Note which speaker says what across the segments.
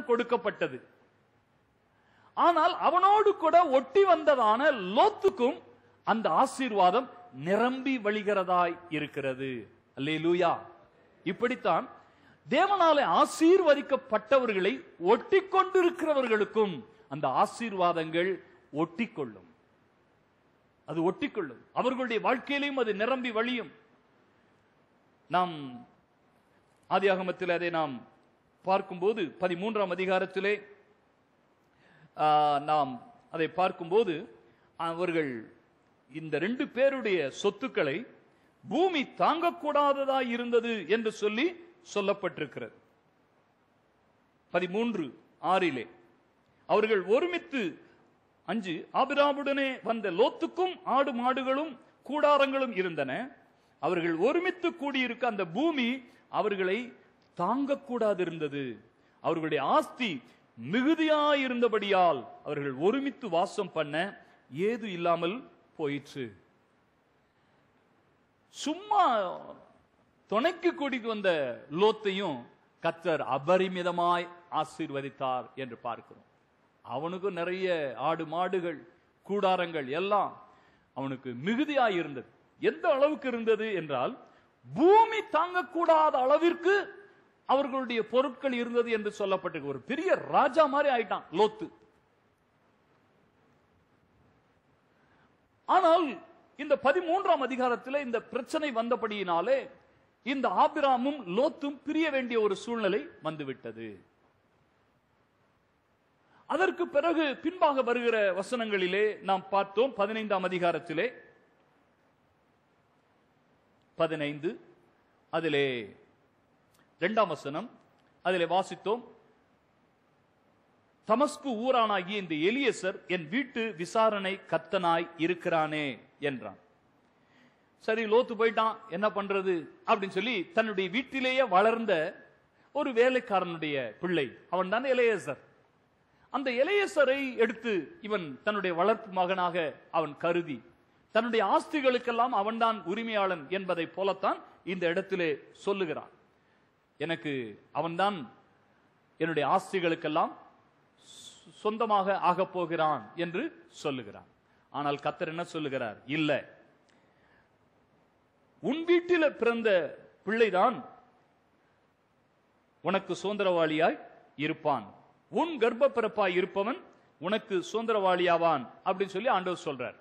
Speaker 1: கொடுக்கப்பட்டது ஆனால் அவனோடு கூட ஒட்டி வந்ததான லோத்துக்கும் அந்த ஆசீர்வாதம் நிரம்பி வழிகிறதாய் இருக்கிறது அல்லேலூயா இப்படித்தான் தேவனாலே ஆசீர்வதிக்கப்பட்டவர்களை ஒட்டி கொண்டிருக்கிறவர்களுக்கும் அந்த ஆசீர்வாதங்கள் ஒட்டிக்கொள்ளும் அது ஒட்டிக்கொள்ளும் அவர்களுடைய வாழ்க்கையிலையும் அது நிரம்பி வழியும் நாம் ஆதியாகமத்தில் அதை நாம் பார்க்கும்போது பதிமூன்றாம் அதிகாரத்திலே ஆ, நாம் அதை பார்க்கும்போது அவர்கள் இந்த ரெண்டு பேருடைய சொத்துக்களை பூமி தாங்கக்கூடாததா இருந்தது என்று சொல்லி சொல்லப்பட்டிருக்கிறது பதிமூன்று ஆறிலே அவர்கள் ஒருமித்து அஞ்சு ஆபிராமுடனே வந்த லோத்துக்கும் ஆடு மாடுகளும் கூடாரங்களும் இருந்தன அவர்கள் ஒருமித்து கூடியிருக்க அந்த பூமி அவர்களை தாங்கக்கூடாது இருந்தது அவர்களுடைய ஆஸ்தி மிகுதியாயிருந்தபடியால் அவர்கள் ஒருமித்து வாசம் பண்ண ஏது இல்லாமல் போயிற்று சும்மா துணைக்கு கூட்டிட்டு வந்த லோத்தையும் கத்தர் அபரிமிதமாய் ஆசீர்வதித்தார் என்று பார்க்கிறோம் அவனுக்கும் நிறைய ஆடு மாடுகள் கூடாரங்கள் எல்லாம் அவனுக்கு மிகுதியாய் இருந்தது எந்த அளவுக்கு இருந்தது என்றால் பூமி தாங்கக்கூடாத அளவிற்கு அவர்களுடைய பொருட்கள் இருந்தது என்று சொல்லப்பட்டிருக்கு ஒரு பெரிய ராஜா மாதிரி ஆயிட்டான் லோத்து ஆனால் இந்த பதிமூன்றாம் அதிகாரத்தில் இந்த பிரச்சனை வந்தபடியினாலே இந்த ஆபிராமும் லோத்தும் பிரிய வேண்டிய ஒரு சூழ்நிலை வந்துவிட்டது அதற்கு பிறகு பின்பாக வருகிற வசனங்களிலே நாம் பார்த்தோம் பதினைந்தாம் அதிகாரத்திலே பதினைந்து அதிலே இரண்டாம் வசனம் அதிலே வாசித்தோம் தமஸ்கு ஊரானாகிய இந்த எலியசர் என் வீட்டு விசாரணை கத்தனாய் இருக்கிறானே என்றான் சரி லோத்து போயிட்டான் என்ன பண்றது அப்படின்னு சொல்லி தன்னுடைய வீட்டிலேயே வளர்ந்த ஒரு வேலைக்காரனுடைய பிள்ளை அவன் தான் இளையசர் அந்த இளையசரை எடுத்து இவன் தன்னுடைய வளர்ப்பு மகனாக அவன் கருதி தன்னுடைய ஆஸ்திகளுக்கெல்லாம் அவன்தான் உரிமையாளன் என்பதை போலத்தான் இந்த இடத்திலே சொல்லுகிறான் எனக்கு அவன்தான் என்னுடைய ஆஸ்திகளுக்கெல்லாம் சொ- சொந்தமாக ஆகப் போகிறான் என்று சொல்லுகிறான் ஆனால் கத்தர் என்ன சொல்லுகிறார் இல்ல உன் வீட்டில பிறந்த பிள்ளைதான் உனக்கு சுதந்திரவாளியாய் இருப்பான் உன் கர்ப்ப பிறப்பாய் இருப்பவன் உனக்கு சுதந்திரவாளியாவான் அப்படின்னு சொல்லி ஆண்டவர் சொல்றார்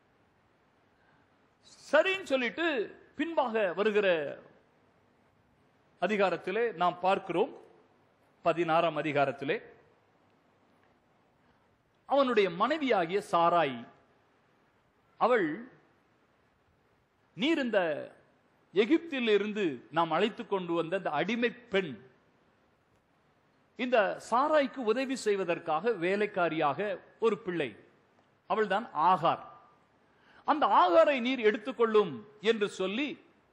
Speaker 1: சரின்னு சொல்லிட்டு பின்பாக வருகிற அதிகாரத்திலே நாம் பார்க்கிறோம் பதினாறாம் அதிகாரத்திலே அவனுடைய மனைவியாகிய சாராய் அவள் நீர் இந்த எகிப்தில் இருந்து நாம் அழைத்து கொண்டு வந்த இந்த அடிமை பெண் இந்த சாராய்க்கு உதவி செய்வதற்காக வேலைக்காரியாக ஒரு பிள்ளை அவள்தான் ஆகார் அந்த ஆகாரை நீர் எடுத்துக்கொள்ளும் என்று சொல்லி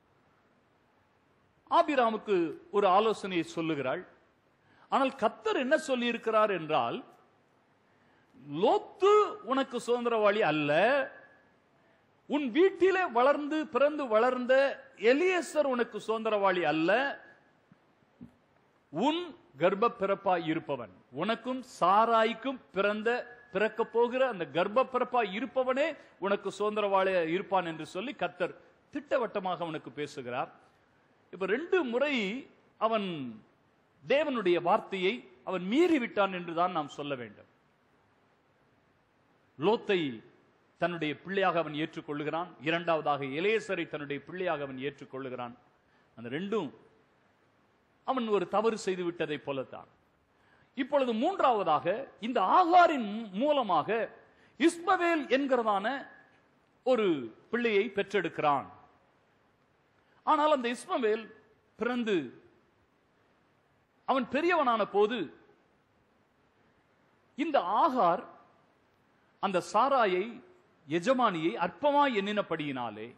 Speaker 1: ஆபிராமுக்கு ஒரு ஆலோசனையை சொல்லுகிறாள் ஆனால் கத்தர் என்ன சொல்லி இருக்கிறார் என்றால் லோத்து உனக்கு சுதந்திரவாளி அல்ல உன் வீட்டிலே வளர்ந்து பிறந்து வளர்ந்த எலியேசர் உனக்கு சுதந்திரவாளி அல்ல உன் கர்ப்ப பிறப்பாய் இருப்பவன் உனக்கும் சாராய்க்கும் பிறந்த பிறக்க போகிற அந்த கர்ப்ப பிறப்பாய் இருப்பவனே உனக்கு சுதந்திரவாளி இருப்பான் என்று சொல்லி கத்தர் திட்டவட்டமாக அவனுக்கு பேசுகிறார் இப்ப ரெண்டு முறை அவன் தேவனுடைய வார்த்தையை அவன் மீறி விட்டான் என்றுதான் நாம் சொல்ல வேண்டும் லோத்தை தன்னுடைய பிள்ளையாக அவன் ஏற்றுக்கொள்ளுகிறான் இரண்டாவதாக இளையசரை தன்னுடைய பிள்ளையாக அவன் ஏற்றுக்கொள்ளுகிறான் அந்த ரெண்டும் அவன் ஒரு தவறு செய்து விட்டதை போலத்தான் இப்பொழுது மூன்றாவதாக இந்த ஆகாரின் மூலமாக இஸ்மவேல் என்கிறதான ஒரு பிள்ளையை பெற்றெடுக்கிறான் ஆனால் அந்த இஸ்மவேல் பிறந்து அவன் பெரியவனான போது இந்த ஆகார் அந்த சாராயை எஜமானியை அற்பமாய் எண்ணினபடியினாலே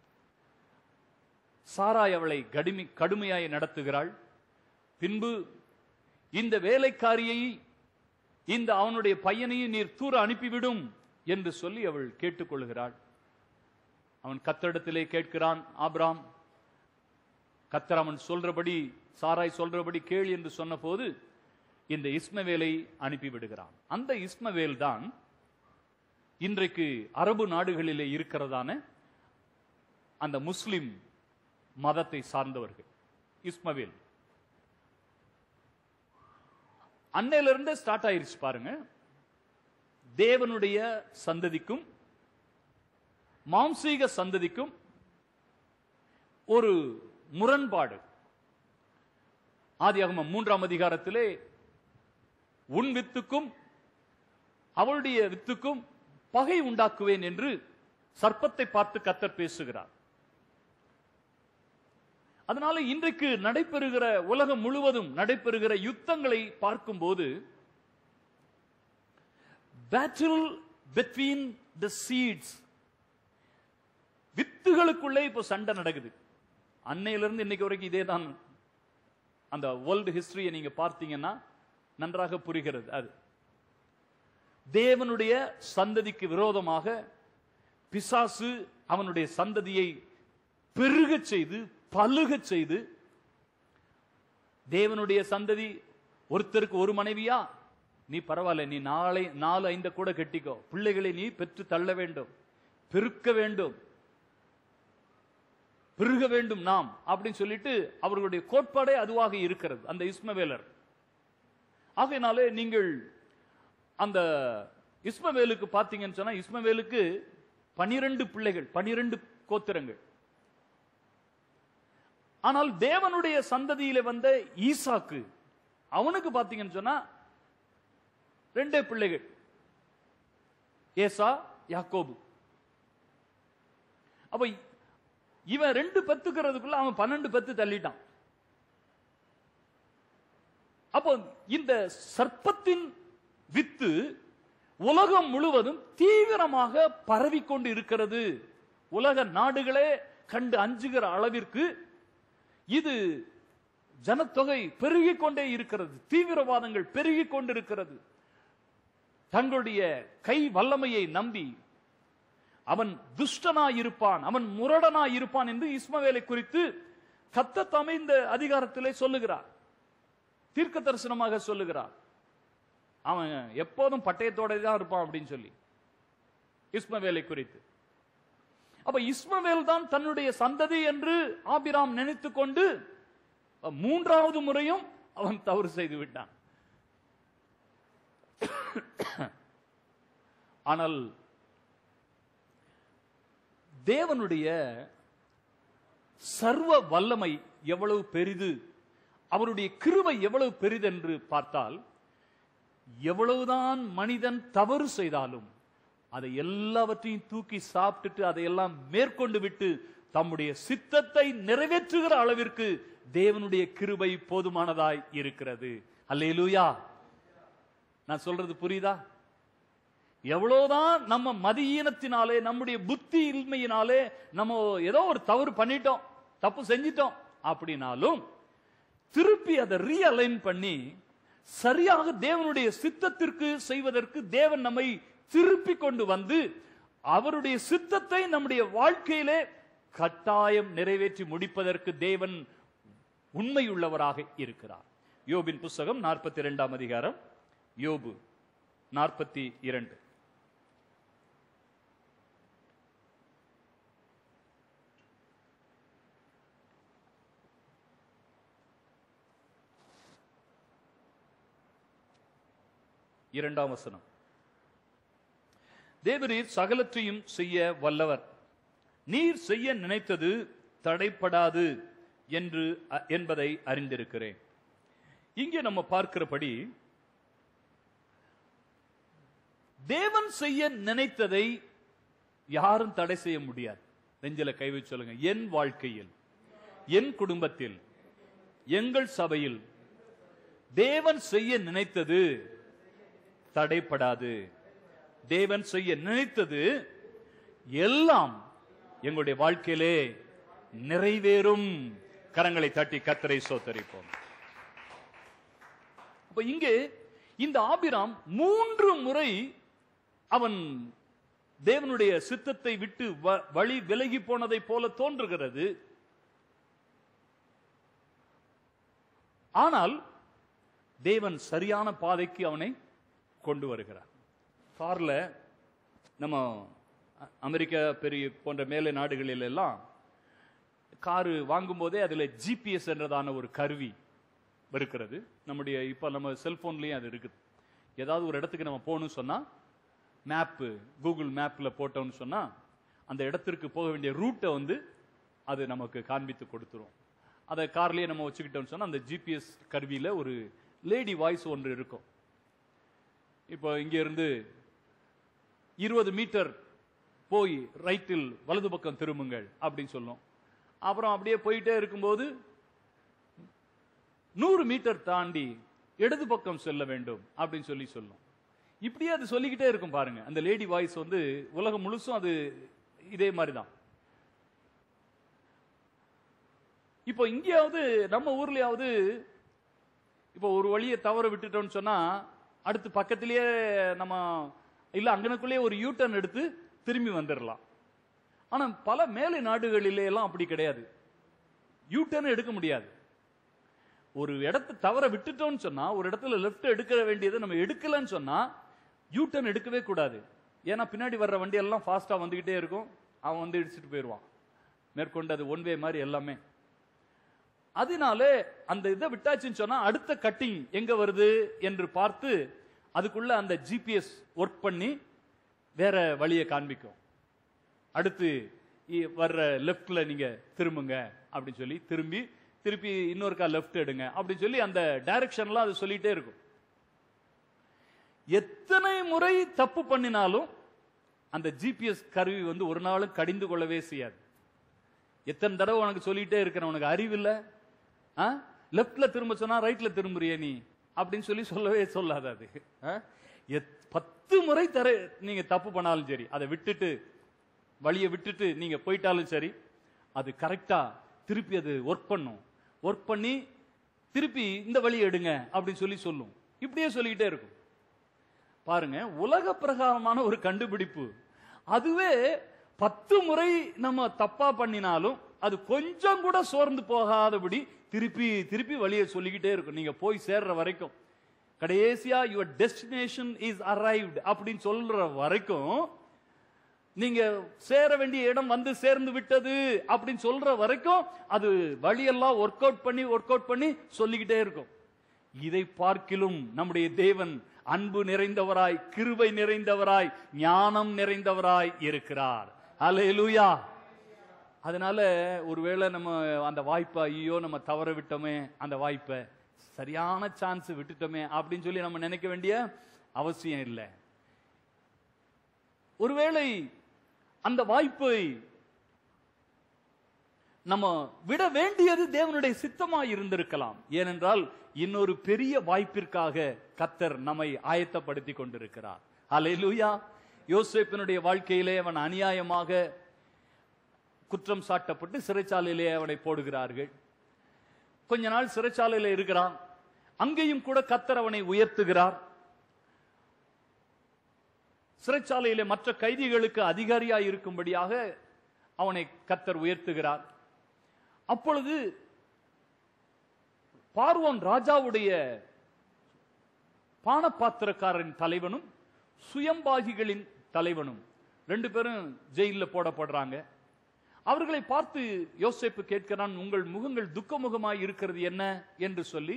Speaker 1: சாராய் அவளை கடுமை கடுமையாய் நடத்துகிறாள் பின்பு இந்த வேலைக்காரியை இந்த அவனுடைய பையனையும் நீர் தூர அனுப்பிவிடும் என்று சொல்லி அவள் கேட்டுக்கொள்கிறாள் அவன் கத்தரிடத்திலே கேட்கிறான் ஆபிராம் கத்தர் அவன் சொல்றபடி சாராய் சொல்றபடி கேள் என்று சொன்னபோது இந்த இஸ்மவேலை அனுப்பிவிடுகிறான் அந்த இஸ்மவேல் தான் இன்றைக்கு அரபு நாடுகளிலே இருக்கிறதான அந்த முஸ்லிம் மதத்தை சார்ந்தவர்கள் இஸ்மவேல் அன்னையிலிருந்து ஸ்டார்ட் ஆயிருச்சு பாருங்க தேவனுடைய சந்ததிக்கும் மாம்சீக சந்ததிக்கும் ஒரு முரண்பாடு ஆதியாகமம் மூன்றாம் அதிகாரத்திலே உன் வித்துக்கும் அவளுடைய வித்துக்கும் பகை உண்டாக்குவேன் என்று சர்ப்பத்தை பார்த்து கத்தர் பேசுகிறார் அதனால இன்றைக்கு நடைபெறுகிற உலகம் முழுவதும் நடைபெறுகிற யுத்தங்களை பார்க்கும்போது பேட்டில் between த சீட்ஸ் வித்துகளுக்குள்ளே இப்போ சண்டை நடக்குது அன்னையிலிருந்து இன்னைக்கு வரைக்கும் இதே தான் அந்த வேர்ல்டு ஹிஸ்டரியை நீங்க பார்த்தீங்கன்னா நன்றாக புரிகிறது அது தேவனுடைய சந்ததிக்கு விரோதமாக பிசாசு அவனுடைய சந்ததியை பெருகச் செய்து பலுகச் செய்து தேவனுடைய சந்ததி ஒருத்தருக்கு ஒரு மனைவியா நீ பரவாயில்ல நீ நாளை நாலு ஐந்த கூட கட்டிக்கோ பிள்ளைகளை நீ பெற்று தள்ள வேண்டும் பெருக்க வேண்டும் பெருக வேண்டும் நாம் அப்படின்னு சொல்லிட்டு அவர்களுடைய கோட்பாடே அதுவாக இருக்கிறது அந்த இஸ்மவேலர் ஆகையினாலே நீங்கள் அந்த இஸ்மவேலுக்கு பார்த்தீங்கன்னு சொன்னா இஸ்மவேலுக்கு பனிரெண்டு பிள்ளைகள் பனிரெண்டு கோத்திரங்கள் ஆனால் தேவனுடைய சந்ததியில வந்த ஈசாக்கு அவனுக்கு பார்த்தீங்கன்னு சொன்னா ரெண்டே பிள்ளைகள் ஏசா யாக்கோபு அப்ப இவன் ரெண்டு பெத்துக்கிறதுக்குள்ள அவன் பன்னெண்டு பெத்து தள்ளிட்டான் அப்போ இந்த சர்ப்பத்தின் வித்து உலகம் முழுவதும் தீவிரமாக பரவிக்கொண்டு இருக்கிறது உலக நாடுகளே கண்டு அஞ்சுகிற அளவிற்கு இது ஜனத்தொகை பெருகிக் கொண்டே இருக்கிறது தீவிரவாதங்கள் பெருகிக் கொண்டிருக்கிறது தங்களுடைய கை வல்லமையை நம்பி அவன் துஷ்டனாய் இருப்பான் அவன் முரடனாய் இருப்பான் என்று இஸ்மவேலை குறித்து கத்த இந்த அதிகாரத்திலே சொல்லுகிறார் தீர்க்க தரிசனமாக சொல்லுகிறார் அவன் எப்போதும் பட்டயத்தோட தான் இருப்பான் அப்படின்னு சொல்லி இஸ்மவேலை குறித்து அப்ப இஸ்மவேல் தான் தன்னுடைய சந்ததி என்று ஆபிராம் நினைத்துக் கொண்டு மூன்றாவது முறையும் அவன் தவறு செய்து விட்டான் ஆனால் தேவனுடைய சர்வ வல்லமை எவ்வளவு பெரிது அவருடைய கிருபை எவ்வளவு பெரிதென்று பார்த்தால் எவ்வளவுதான் மனிதன் தவறு செய்தாலும் அதை எல்லாவற்றையும் தூக்கி சாப்பிட்டுட்டு அதையெல்லாம் மேற்கொண்டு விட்டு தம்முடைய சித்தத்தை நிறைவேற்றுகிற அளவிற்கு தேவனுடைய கிருபை போதுமானதாய் இருக்கிறது அல்லேலூயா நான் சொல்றது புரியுதா எவ்வளவுதான் நம்ம மதியீனத்தினாலே நம்முடைய புத்தி இன்மையினாலே நம்ம ஏதோ ஒரு தவறு பண்ணிட்டோம் தப்பு செஞ்சிட்டோம் அப்படின்னாலும் திருப்பி அதை ரீஅலைன் பண்ணி சரியாக தேவனுடைய சித்தத்திற்கு செய்வதற்கு தேவன் நம்மை திருப்பி கொண்டு வந்து அவருடைய சித்தத்தை நம்முடைய வாழ்க்கையிலே கட்டாயம் நிறைவேற்றி முடிப்பதற்கு தேவன் உண்மையுள்ளவராக இருக்கிறார் யோபின் புஸ்தகம் நாற்பத்தி இரண்டாம் அதிகாரம் யோபு நாற்பத்தி இரண்டு இரண்டாம் வசனம் தேவரீர் சகலத்தையும் செய்ய வல்லவர் நீர் செய்ய நினைத்தது தடைப்படாது என்று அ- என்பதை அறிந்திருக்கிறேன் இங்கே நம்ம பார்க்கிறபடி தேவன் செய்ய நினைத்ததை யாரும் தடை செய்ய முடியாது நெஞ்சில கை வச்சு சொல்லுங்க என் வாழ்க்கையில் என் குடும்பத்தில் எங்கள் சபையில் தேவன் செய்ய நினைத்தது தடைப்படாது தேவன் செய்ய நினைத்தது எல்லாம் எங்களுடைய வாழ்க்கையிலே நிறைவேறும் கரங்களை தட்டி கத்தரை சோத்தரிப்போம் அப்ப இங்கே இந்த ஆபிராம் மூன்று முறை அவன் தேவனுடைய சித்தத்தை விட்டு வ- வழி விலகி போனதை போல தோன்றுகிறது ஆனால் தேவன் சரியான பாதைக்கு அவனை கொண்டு வருகிறார் கார்ல நம்ம அ- அமெரிக்கா பெரிய போன்ற மேலை நாடுகளில் எல்லாம் காரு வாங்கும்போதே அதுல ஜிபிஎஸ் என்றதான ஒரு கருவி இருக்கிறது நம்முடைய இப்ப நம்ம செல்போன்லயும் அது இருக்குது ஏதாவது ஒரு இடத்துக்கு நம்ம போகணும்னு சொன்னா மேப்பு கூகுள் மேப்ல போட்டோம்னு சொன்னா அந்த இடத்திற்கு போக வேண்டிய ரூட்டை வந்து அது நமக்கு காண்பித்து கொடுத்துரும் அதை கார்லயே நம்ம வச்சுக்கிட்டோம்னு சொன்னா அந்த ஜிபிஎஸ் கருவியில ஒரு லேடி வாய்ஸ் ஒன்று இருக்கும் இப்போ இங்க இருந்து இருபது மீட்டர் போய் ரைட்டில் வலது பக்கம் திரும்புங்கள் அப்படின்னு சொல்லும் அப்புறம் அப்படியே போயிட்டே இருக்கும்போது நூறு மீட்டர் தாண்டி இடது பக்கம் செல்ல வேண்டும் அப்படின்னு சொல்லி சொல்லும் இப்படியே அது சொல்லிக்கிட்டே இருக்கும் பாருங்க அந்த லேடி வாய்ஸ் வந்து உலகம் முழுசும் அது இதே மாதிரி தான் இப்போ இங்கேயாவது நம்ம ஊர்லயாவது இப்போ ஒரு வழியை தவற விட்டுட்டோம்னு சொன்னா அடுத்து பக்கத்திலேயே நம்ம இல்ல அங்கனக்குள்ளேயே ஒரு யூ டர்ன் எடுத்து திரும்பி வந்துடலாம் ஆனா பல மேலை நாடுகளிலே எல்லாம் அப்படி கிடையாது யூ டர்ன் எடுக்க முடியாது ஒரு இடத்தை தவற விட்டுட்டோம்னு சொன்னா ஒரு இடத்துல லெஃப்ட் எடுக்க வேண்டியதை நம்ம எடுக்கலன்னு சொன்னா யூ டர்ன் எடுக்கவே கூடாது ஏன்னா பின்னாடி வர்ற வண்டி எல்லாம் ஃபாஸ்டா வந்துகிட்டே இருக்கும் அவன் வந்து இடிச்சிட்டு போயிடுவான் மேற்கொண்டு அது ஒன் வே மாதிரி எல்லாமே அதனால அந்த இதை விட்டாச்சுன்னு சொன்னா அடுத்த கட்டிங் எங்க வருது என்று பார்த்து அதுக்குள்ள அந்த ஜிபிஎஸ் ஒர்க் பண்ணி வேற வழியை காண்பிக்கும் அடுத்து இ- வர்ற லெஃப்ட்ல நீங்க திரும்புங்க அப்படின்னு சொல்லி திரும்பி திருப்பி இன்னொருக்கா லெஃப்ட் எடுங்க அப்படின்னு சொல்லி அந்த டைரக்ஷன்லாம் அது சொல்லிட்டே இருக்கும் எத்தனை முறை தப்பு பண்ணினாலும் அந்த ஜிபிஎஸ் கருவி வந்து ஒரு நாளும் கடிந்து கொள்ளவே செய்யாது எத்தனை தடவை உனக்கு சொல்லிட்டே இருக்கிற உனக்கு அறிவு இல்ல லெஃப்ட்ல திரும்ப சொன்னா ரைட்ல திரும்புறிய நீ அப்படின்னு சொல்லி சொல்லவே சொல்லாது அது ஆ? எத்- பத்து முறை தர நீங்க தப்பு பண்ணாலும் சரி அதை விட்டுட்டு வழியை விட்டுட்டு நீங்க போயிட்டாலும் சரி அது கரெக்டா திருப்பி அது ஒர்க் பண்ணும் ஒர்க் பண்ணி திருப்பி இந்த வழியை எடுங்க அப்படின்னு சொல்லி சொல்லும் இப்படியே சொல்லிக்கிட்டே இருக்கும் பாருங்க உலக பிரகாரமான ஒரு கண்டுபிடிப்பு அதுவே பத்து முறை நம்ம தப்பா பண்ணினாலும் அது கொஞ்சம் கூட சோர்ந்து போகாதபடி திருப்பி திருப்பி வழியை சொல்லிக்கிட்டே இருக்கும் நீங்க போய் சேர்ற வரைக்கும் கடைசியா யுவர் டெஸ்டினேஷன் இஸ் அரைவ்ட் அப்படின்னு சொல்ற வரைக்கும் நீங்க சேர வேண்டிய இடம் வந்து சேர்ந்து விட்டது அப்படின்னு சொல்ற வரைக்கும் அது வழியெல்லாம் ஒர்க் அவுட் பண்ணி ஒர்க் அவுட் பண்ணி சொல்லிக்கிட்டே இருக்கும் இதை பார்க்கிலும் நம்முடைய தேவன் அன்பு நிறைந்தவராய் கிருபை நிறைந்தவராய் ஞானம் நிறைந்தவராய் இருக்கிறார் அல்லேலூயா அதனால ஒருவேளை நம்ம அந்த வாய்ப்பை ஐயோ நம்ம தவற விட்டோமே அந்த வாய்ப்பை சரியான சான்ஸ் விட்டுட்டோமே அப்படின்னு சொல்லி நம்ம நினைக்க வேண்டிய அவசியம் இல்லை ஒருவேளை அந்த வாய்ப்பை நம்ம விட வேண்டியது தேவனுடைய சித்தமாய் இருந்திருக்கலாம் ஏனென்றால் இன்னொரு பெரிய வாய்ப்பிற்காக கத்தர் நம்மை ஆயத்தப்படுத்தி கொண்டிருக்கிறார் அல்லேலூயா யோசேப்பினுடைய வாழ்க்கையிலே அவன் அநியாயமாக குற்றம் சாட்டப்பட்டு சிறைச்சாலையிலே அவனை போடுகிறார்கள் கொஞ்ச நாள் சிறைச்சாலையில இருக்கிறான் அங்கேயும் கூட கத்தர் அவனை உயர்த்துகிறார் சிறைச்சாலையிலே மற்ற கைதிகளுக்கு அதிகாரியாய் இருக்கும்படியாக அவனை கத்தர் உயர்த்துகிறார் அப்பொழுது பார்வோன் ராஜாவுடைய பானபாத்திரக்காரரின் தலைவனும் சுயம்பாகிகளின் தலைவனும் ரெண்டு பேரும் ஜெயில்ல போடப்படுறாங்க அவர்களை பார்த்து யோசேப்பு கேட்கிறான் உங்கள் முகங்கள் துக்க முகமாய் இருக்கிறது என்ன என்று சொல்லி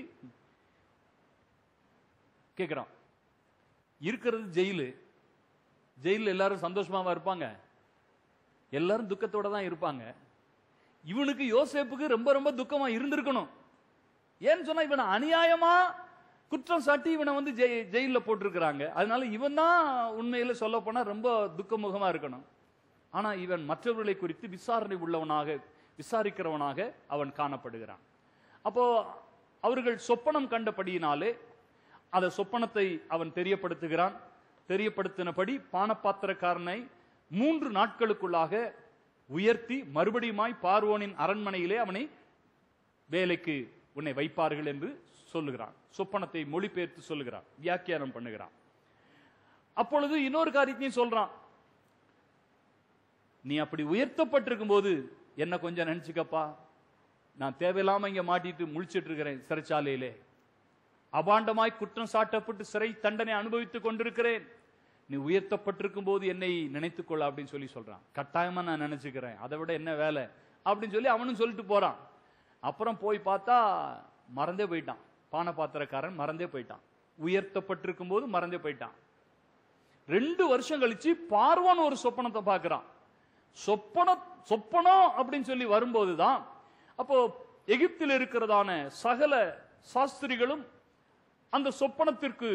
Speaker 1: கேட்கிறான் இருக்கிறது ஜெயிலு ஜெயிலில் எல்லாரும் சந்தோஷமாவா இருப்பாங்க எல்லாரும் துக்கத்தோட தான் இருப்பாங்க இவனுக்கு யோசேப்புக்கு ரொம்ப ரொம்ப துக்கமா இருந்திருக்கணும் ஏன்னு சொன்னா இவனை அநியாயமா குற்றம் சாட்டி இவனை வந்து ஜெய்- ஜெயில்ல போட்டிருக்கிறாங்க அதனால இவன் தான் உண்மையில சொல்ல போனா ரொம்ப துக்கமுகமா இருக்கணும் ஆனா இவன் மற்றவர்களை குறித்து விசாரணை உள்ளவனாக விசாரிக்கிறவனாக அவன் காணப்படுகிறான் அப்போ அவர்கள் சொப்பனம் கண்டபடியினாலே அந்த சொப்பனத்தை அவன் தெரியப்படுத்துகிறான் தெரியப்படுத்தினபடி பானபாத்திரக்காரனை மூன்று நாட்களுக்குள்ளாக உயர்த்தி மறுபடியுமாய் பார்வோனின் அரண்மனையிலே அவனை வேலைக்கு உன்னை வைப்பார்கள் என்று சொல்லுகிறான் சொப்பனத்தை மொழிபெயர்த்து சொல்லுகிறான் வியாக்கியானம் பண்ணுகிறான் அப்பொழுது இன்னொரு காரியத்தையும் சொல்றான் நீ அப்படி உயர்த்தப்பட்டிருக்கும் போது என்ன கொஞ்சம் நினைச்சுக்கப்பா நான் தேவையில்லாம இங்க மாட்டிட்டு முழிச்சிட்டு இருக்கிறேன் சிறைச்சாலையிலே அபாண்டமாய் குற்றம் சாட்டப்பட்டு சிறை தண்டனை அனுபவித்துக் கொண்டிருக்கிறேன் நீ உயர்த்தப்பட்டிருக்கும் போது என்னை நினைத்துக் கொள்ள அப்படின்னு சொல்லி சொல்றான் கட்டாயமா நான் நினைச்சுக்கிறேன் அதை விட என்ன வேலை அப்படின்னு சொல்லி அவனும் சொல்லிட்டு போறான் அப்புறம் போய் பார்த்தா மறந்தே போயிட்டான் பானை பாத்திரக்காரன் மறந்தே போயிட்டான் உயர்த்தப்பட்டிருக்கும் போது மறந்தே போயிட்டான் ரெண்டு வருஷம் கழிச்சு பார்வான் ஒரு சொப்பனத்தை பார்க்கிறான் சொப்பன சொப்பனம் அப்படின்னு சொல்லி வரும்போதுதான் அப்போ எகிப்தில் இருக்கிறதான சகல சாஸ்திரிகளும் அந்த சொப்பனத்திற்கு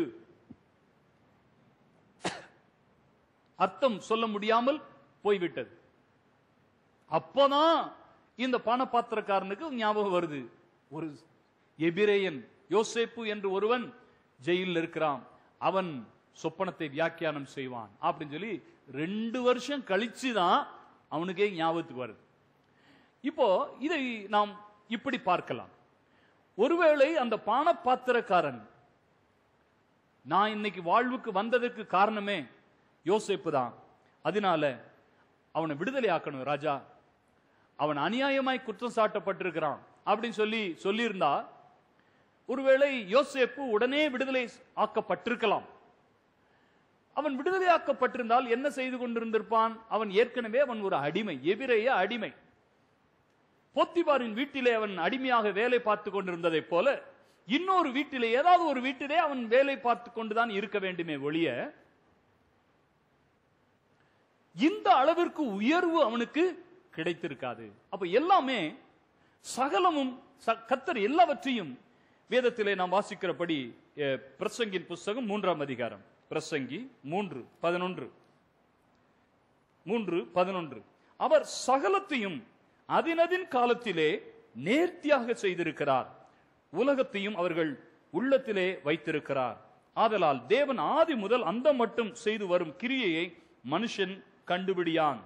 Speaker 1: அர்த்தம் சொல்ல முடியாமல் போய்விட்டது அப்பதான் இந்த பானபாத்திரக்காரனுக்கு ஞாபகம் வருது ஒரு எபிரேயன் யோசேப்பு என்று ஒருவன் ஜெயிலில் இருக்கிறான் அவன் சொப்பனத்தை வியாக்கியானம் செய்வான் அப்படின்னு சொல்லி ரெண்டு வருஷம் கழிச்சு தான் அவனுக்கே ஞாபகத்துக்கு வருது இப்போ இதை நாம் இப்படி பார்க்கலாம் ஒருவேளை அந்த பானபாத்திரக்காரன் நான் இன்னைக்கு வாழ்வுக்கு வந்ததற்கு காரணமே யோசேப்பு தான் அதனால அவனை விடுதலை ஆக்கணும் ராஜா அவன் அநியாயமாய் குற்றம் சாட்டப்பட்டிருக்கிறான் அப்படின்னு சொல்லி சொல்லியிருந்தா ஒருவேளை யோசேப்பு உடனே விடுதலை ஆக்கப்பட்டிருக்கலாம் அவன் விடுதலை ஆக்கப்பட்டிருந்தால் என்ன செய்து கொண்டிருந்திருப்பான் அவன் ஏற்கனவே அவன் ஒரு அடிமை எபிரேய அடிமை போத்திபாரின் வீட்டிலே அவன் அடிமையாக வேலை பார்த்து கொண்டிருந்ததைப் போல இன்னொரு வீட்டிலே ஏதாவது ஒரு வீட்டிலே அவன் வேலை பார்த்து கொண்டுதான் இருக்க வேண்டுமே ஒழிய இந்த அளவிற்கு உயர்வு அவனுக்கு கிடைத்திருக்காது அப்ப எல்லாமே சகலமும் ச- கர்த்தர் எல்லாவற்றையும் வேதத்திலே நாம் வாசிக்கிறபடி அஹ், பிரசங்கின் புஸ்தகம் மூன்றாம் அதிகாரம் பிரசங்கி மூன்று பதினொன்று மூன்று பதினொன்று அவர் சகலத்தையும் அதினதின் காலத்திலே நேர்த்தியாக செய்திருக்கிறார் உலகத்தையும் அவர்கள் உள்ளத்திலே வைத்திருக்கிறார் ஆதலால் தேவன் ஆதி முதல் அந்த மட்டும் செய்து வரும் கிரியையை மனுஷன் கண்டுபிடியான்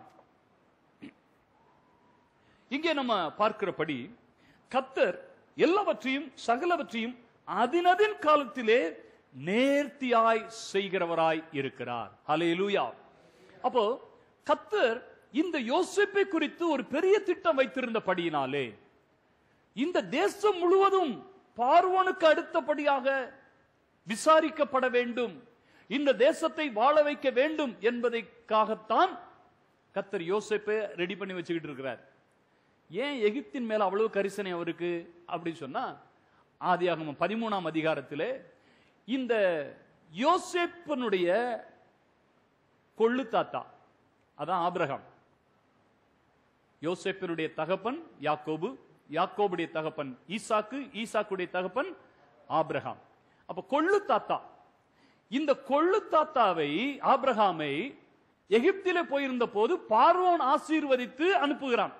Speaker 1: இங்கே நம்ம பார்க்கிறபடி கத்தர் எல்லாவற்றையும் சகலவற்றையும் அதினதின் காலத்திலே நேர்த்தியாய் செய்கிறவராய் இருக்கிறார் ஹalleluya அப்போ கத்தர் இந்த யோசேப்பை குறித்து ஒரு பெரிய திட்டம் வைத்திருந்தபடியினாலே இந்த தேசம் முழுவதும் பார்வோனுக்கு அடுத்தபடியாக விசாரிக்கப்பட வேண்டும் இந்த தேசத்தை வாழ வைக்க வேண்டும் என்பதைக்காகத்தான் கத்தர் யோசேப்பை ரெடி பண்ணி வச்சுக்கிட்டு இருக்கிறார் ஏன் எகிப்தின் மேல அவ்வளவு கரிசனை அவருக்கு அப்படின்னு சொன்னா ஆதியாகமம் பதிமூணாம் அதிகாரத்திலே இந்த யோசேப்பனுடைய கொள்ளு தாத்தா அதான் ஆபிரகாம் யோசேப்பினுடைய தகப்பன் யாக்கோபு யாக்கோபுடைய தகப்பன் ஈசாக்கு ஈசாக்குடைய தகப்பன் ஆபிரகாம் அப்ப கொள்ளு தாத்தா இந்த கொள்ளு தாத்தாவை ஆபிரகாமை எகிப்திலே போயிருந்த போது பார்வோன் ஆசீர்வதித்து அனுப்புகிறான்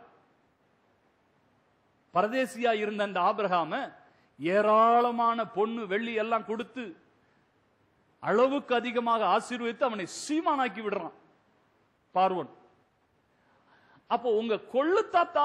Speaker 1: பரதேசியா இருந்த அந்த ஆபிரகாம ஏராளமான பொண்ணு வெள்ளி எல்லாம் கொடுத்து அளவுக்கு அதிகமாக ஆசீர்வதித்து அவனை சீமானாக்கி விடுறான் பார்வோன் அப்போ உங்க கொள்ளு தாத்தா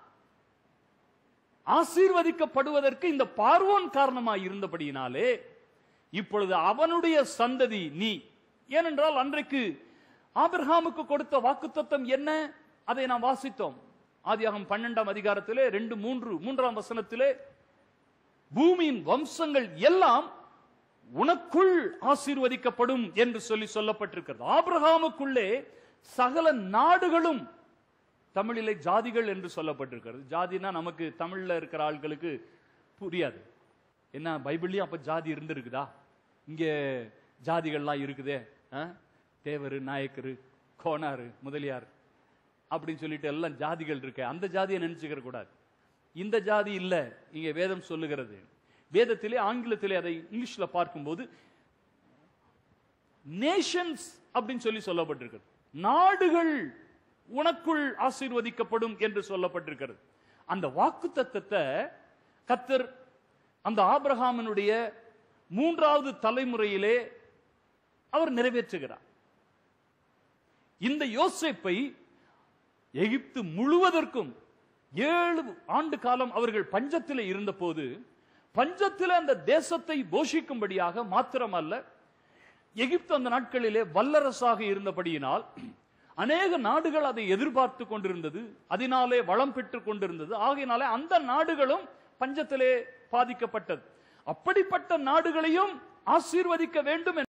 Speaker 1: ஆசீர்வதிக்கப்படுவதற்கு இந்த பார்வோன் காரணமாய் இருந்தபடியினாலே இப்பொழுது அவனுடைய சந்ததி நீ ஏனென்றால் அன்றைக்கு ஆபிரகாமுக்கு கொடுத்த வாக்குத்தத்தம் என்ன அதை நாம் வாசித்தோம் ஆதியாகம் பன்னெண்டாம் அதிகாரத்திலே ரெண்டு மூன்று மூன்றாம் வசனத்திலே பூமியின் வம்சங்கள் எல்லாம் உனக்குள் ஆசீர்வதிக்கப்படும் என்று சொல்லி சொல்லப்பட்டிருக்கிறது ஆபிரகாமுக்குள்ளே சகல நாடுகளும் தமிழிலே ஜாதிகள் என்று சொல்லப்பட்டிருக்கிறது ஜாதினா நமக்கு தமிழ்ல இருக்கிற ஆட்களுக்கு புரியாது என்ன பைபிள்லயும் அப்ப ஜாதி இருந்திருக்குதா இங்க ஜாதிகள்லாம் இருக்குதே ஆ? தேவரு நாயக்கரு கோனாரு முதலியார் அப்படின்னு சொல்லிட்டு எல்லாம் ஜாதிகள் இருக்கு அந்த ஜாதியை நினைச்சுக்கிற கூடாது இந்த ஜாதி இல்ல இங்க வேதம் சொல்லுகிறது வேதத்திலே ஆங்கிலத்திலே அதை இங்கிலீஷ்ல பார்க்கும்போது நேஷன்ஸ் அப்படின்னு சொல்லி சொல்லப்பட்டிருக்கிறது நாடுகள் உனக்குள் ஆசீர்வதிக்கப்படும் என்று சொல்லப்பட்டிருக்கிறது அந்த வாக்கு தத்தத்தை கத்தர் அந்த ஆபிரகாமினுடைய மூன்றாவது தலைமுறையிலே அவர் நிறைவேற்றுகிறார் இந்த யோசேப்பை எகிப்து முழுவதற்கும் ஏழு ஆண்டு காலம் அவர்கள் பஞ்சத்திலே இருந்தபோது பஞ்சத்திலே அந்த தேசத்தை போஷிக்கும்படியாக மாத்திரமல்ல எகிப்து அந்த நாட்களிலே வல்லரசாக இருந்தபடியினால் அநேக நாடுகள் அதை எதிர்பார்த்து கொண்டிருந்தது அதனாலே வளம் பெற்றுக் கொண்டிருந்தது ஆகையினாலே அந்த நாடுகளும் பஞ்சத்திலே பாதிக்கப்பட்டது அப்படிப்பட்ட நாடுகளையும் ஆசீர்வதிக்க வேண்டும்